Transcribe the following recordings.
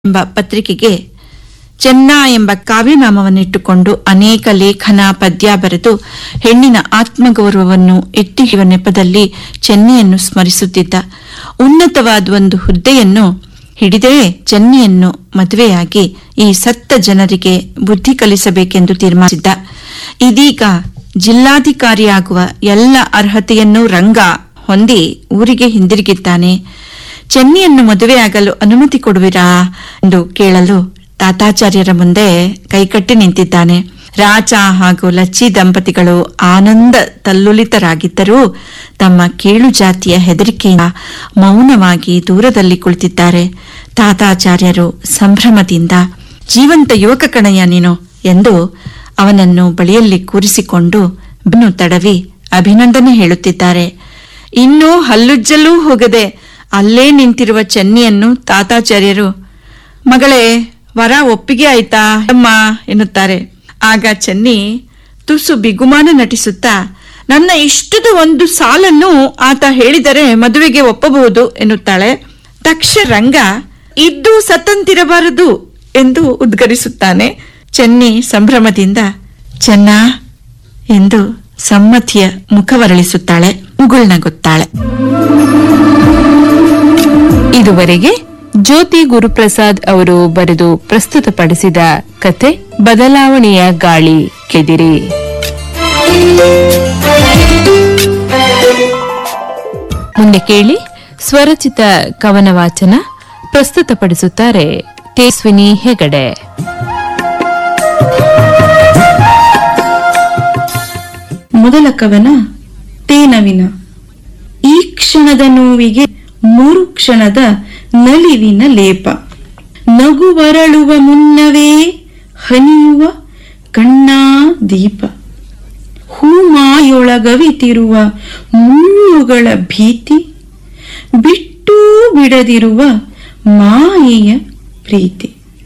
ಎಂಬ ಪತ್ರಿಕೆಗೆ ಚೆನ್ನ ಎಂಬ ಕಾವ್ಯನಾಮವನ್ನಿಟ್ಟುಕೊಂಡು ಅನೇಕ ಲೇಖನ ಪದ್ಯ ಬರೆದು ಹೆಣ್ಣಿನ ಆತ್ಮಗೌರವವನ್ನು ಎತ್ತಿ ಹಿಡಿಯುವ ನೆಪದಲ್ಲಿ ಚೆನ್ನಿಯನ್ನು ಸ್ಮರಿಸುತ್ತಿದ್ದ ಉನ್ನತವಾದ ಒಂದು ಹುದ್ದೆಯನ್ನು ಹಿಡಿದೇ ಚೆನ್ನಿಯನ್ನು ಮದುವೆಯಾಗಿ ಈ ಸತ್ತ ಜನರಿಗೆ ಬುದ್ಧಿ ಕಲಿಸಬೇಕೆಂದು ತೀರ್ಮಾನಿಸಿದ್ದ ಇದೀಗ ಜಿಲ್ಲಾಧಿಕಾರಿಯಾಗುವ ಎಲ್ಲ ಅರ್ಹತೆಯನ್ನೂ ರಂಗ ಹೊಂದಿ ಊರಿಗೆ ಹಿಂದಿರುಗಿದ್ದಾನೆ ಚೆನ್ನಿಯನ್ನು ಮದುವೆಯಾಗಲು ಅನುಮತಿ ಕೊಡುವಿರಾ ಎಂದು ಕೇಳಲು ತಾತಾಚಾರ್ಯರ ಮುಂದೆ ಕೈಕಟ್ಟಿ ನಿಂತಿದ್ದಾನೆ ರಾಜ ಹಾಗೂ ಲಚ್ಚಿ ದಂಪತಿಗಳು ಆನಂದ ತಲ್ಲುಲಿತರಾಗಿದ್ದರೂ ತಮ್ಮ ಕೀಳು ಜಾತಿಯ ಹೆದರಿಕೆಯಿಂದ ಮೌನವಾಗಿ ದೂರದಲ್ಲಿ ಕುಳಿತಿದ್ದಾರೆ ತಾತಾಚಾರ್ಯರು ಸಂಭ್ರಮದಿಂದ ಜೀವಂತ ಯುವಕ ಕಣಯ್ಯ ನೀನು ಎಂದು ಅವನನ್ನು ಬಳಿಯಲ್ಲಿ ಕೂರಿಸಿಕೊಂಡು ಬೆನ್ನು ತಡವಿ ಅಭಿನಂದನೆ ಹೇಳುತ್ತಿದ್ದಾರೆ ಇನ್ನೂ ಹಲ್ಲುಜ್ಜಲೂ ಹೋಗದೆ ಅಲ್ಲೇ ನಿಂತಿರುವ ಚೆನ್ನಿಯನ್ನು ತಾತಾಚಾರ್ಯರು ಮಗಳೇ ವರ ಒಪ್ಪಿಗೆ ಆಯ್ತಾ ಅಮ್ಮ ಎನ್ನುತ್ತಾರೆ ಆಗ ಚೆನ್ನಿ ತುಸು ಬಿಗುಮಾನ ನಟಿಸುತ್ತಾ ನನ್ನ ಇಷ್ಟದ ಒಂದು ಸಾಲನ್ನು ಆತ ಹೇಳಿದರೆ ಮದುವೆಗೆ ಒಪ್ಪಬಹುದು ಎನ್ನುತ್ತಾಳೆ ತಕ್ಷ ರಂಗ ಇದ್ದು ಸತ್ತಂತಿರಬಾರದು ಎಂದು ಉದ್ಗರಿಸುತ್ತಾನೆ ಚೆನ್ನಿ ಸಂಭ್ರಮದಿಂದ ಚೆನ್ನ ಎಂದು ಸಮ್ಮತಿಯ ಮುಖವರಳಿಸುತ್ತಾಳೆ ಮುಗುಳ್ನಗುತ್ತಾಳೆ ಇದುವರೆಗೆ ಜ್ಯೋತಿ ಗುರುಪ್ರಸಾದ್ ಅವರು ಬರೆದು ಪ್ರಸ್ತುತಪಡಿಸಿದ ಕತೆ ಬದಲಾವಣೆಯ ಗಾಳಿ ಕೆದಿರಿ ಮುಂದೆ ಕೇಳಿ ಸ್ವರಚಿತ ಕವನ ವಾಚನ ಪ್ರಸ್ತುತಪಡಿಸುತ್ತಾರೆ ತೇಸ್ವಿನಿ ಹೆಗಡೆ ಮೊದಲ ಕವನ ತೇನವಿನ ಈ ಕ್ಷಣದ ನೋವಿಗೆ ಮೂರು ಕ್ಷಣದ ನಲಿವಿನ ಲೇಪ ನಗುವರಳುವ ಮುನ್ನವೇ ಹನಿಯುವ ಕಣ್ಣಾ ದೀಪ ಹೂಮಾಯೊಳಗವಿತಿರುವ ಮುಳ್ಳುಗಳ ಭೀತಿ ಬಿಟ್ಟೂ ಬಿಡದಿರುವ ಮಾಯೆಯ ಪ್ರೀತಿ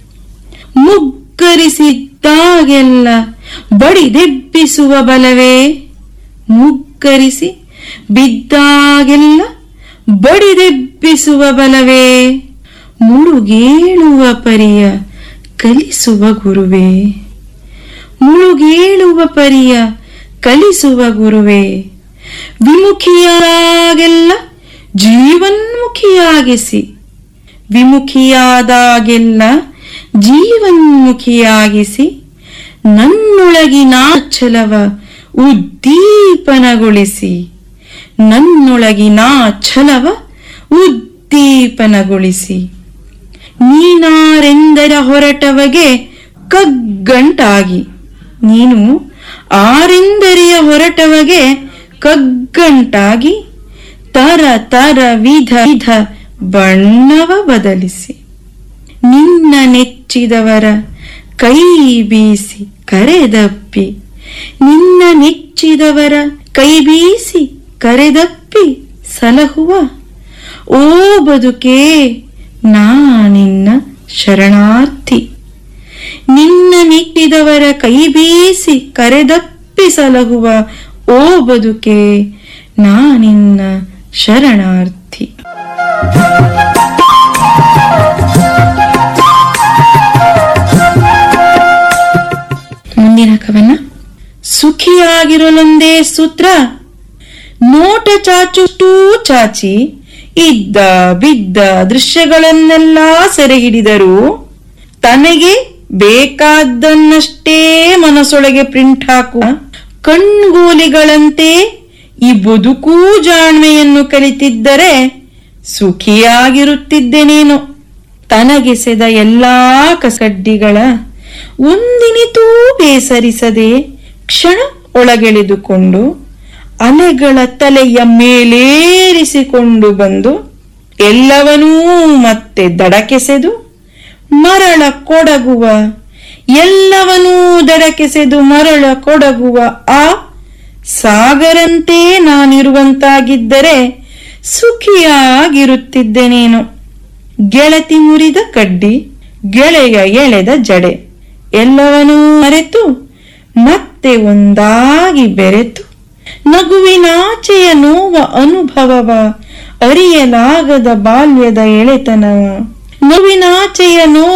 ಮುಗ್ಗರಿಸಿದ್ದಾಗೆಲ್ಲ ಬಡಿದೆಬ್ಬಿಸುವ ಬಲವೇ ಮುಗ್ಗರಿಸಿ ಬಿದ್ದಾಗೆಲ್ಲ ಬಡಿದೆಬ್ಬಿಸುವ ಬಲವೇ ಮುಳುಗೇಳುವ ಪರಿಯ ಕಲಿಸುವ ಗುರುವೇ ಮುಳುಗೇಳುವ ಪರಿಯ ಕಲಿಸುವ ಗುರುವೇ ವಿಮುಖಿಯಾಗೆಲ್ಲ ಜೀವನ್ಮುಖಿಯಾಗಿಸಿ ವಿಮುಖಿಯಾದಾಗೆಲ್ಲ ಜೀವನ್ಮುಖಿಯಾಗಿಸಿ ನನ್ನೊಳಗಿನ ಛಲವ ಉದ್ದೀಪನಗೊಳಿಸಿ ನನ್ನೊಳಗಿನ ಛಲವ ಉದ್ದೀಪನಗೊಳಿಸಿ ನೀನಾರೆಂದರ ಹೊರಟವಗೆ ಕಗ್ಗಂಟಾಗಿ ನೀನು ಆರೆಂದರಿಯ ಹೊರಟವಗೆ ಕಗ್ಗಂಟಾಗಿ ತರ ತರ ವಿಧ ವಿಧ ಬಣ್ಣವ ಬದಲಿಸಿ ನಿನ್ನ ನೆಚ್ಚಿದವರ ಕೈ ಬೀಸಿ ಕರೆದಪ್ಪಿ ನಿನ್ನ ನೆಚ್ಚಿದವರ ಕೈ ಬೀಸಿ ಕರೆದಪ್ಪಿ ಸಲಹುವ ಓ ಬದುಕೇ ನಾನಿನ್ನ ಶರಣಾರ್ಥಿ ನಿನ್ನ ನೆಚ್ಚಿದವರ ಕೈ ಬೀಸಿ ಕರೆದಪ್ಪಿ ಸಲಹುವ ಓ ಬದುಕೇ ನಾನಿನ್ನ ಶರಣಾರ್ಥಿ ಮುಂದಿನ ಕವನ ಸುಖಿಯಾಗಿರಲೊಂದೇ ಸೂತ್ರ ನೋಟ ಚಾಚುಷ್ಟೂ ಚಾಚಿ ಇದ್ದ ಬಿದ್ದ ದೃಶ್ಯಗಳನ್ನೆಲ್ಲ ಸೆರೆ ಹಿಡಿದರು ತನಗೆ ಬೇಕಾದ್ದನ್ನಷ್ಟೇ ಮನಸೊಳಗೆ ಪ್ರಿಂಟ್ ಹಾಕುವ ಕಣ್ಗೋಲಿಗಳಂತೆ ಈ ಬದುಕೂ ಜಾಣ್ಮೆಯನ್ನು ಕಲಿತಿದ್ದರೆ ಸುಖಿಯಾಗಿರುತ್ತಿದ್ದೆನೇನು ತನಗೆಸೆದ ಎಲ್ಲಾ ಕಸಡ್ಡಿಗಳ ಒಂದಿನಿತೂ ಬೇಸರಿಸದೆ ಕ್ಷಣ ಒಳಗೆಳೆದುಕೊಂಡು ಅಲೆಗಳ ತಲೆಯ ಮೇಲೇರಿಸಿಕೊಂಡು ಬಂದು ಎಲ್ಲವನ್ನೂ ಮತ್ತೆ ದಡಕೆಸೆದು ಮರಳ ಕೊಡಗುವ ಎಲ್ಲವನ್ನೂ ದಡಕೆಸೆದು ಮರಳ ಕೊಡಗುವ ಆ ಸಾಗರಂತೆ ನಾನಿರುವಂತಾಗಿದ್ದರೆ ಸುಖಿಯಾಗಿರುತ್ತಿದ್ದೆನೇನು ಗೆಳತಿ ಮುರಿದ ಕಡ್ಡಿ ಗೆಳೆಯ ಎಳೆದ ಜಡೆ ಎಲ್ಲವನ್ನೂ ಮರೆತು ಮತ್ತೆ ಒಂದಾಗಿ ಬೆರೆತು ನಗುವಿನಾಚೆಯ ನೋವ ಅನುಭವವ ಅರಿಯಲಾಗದ ಬಾಲ್ಯದ ಎಳೆತನವ ನೋವಿನಾಚೆಯ ನೋ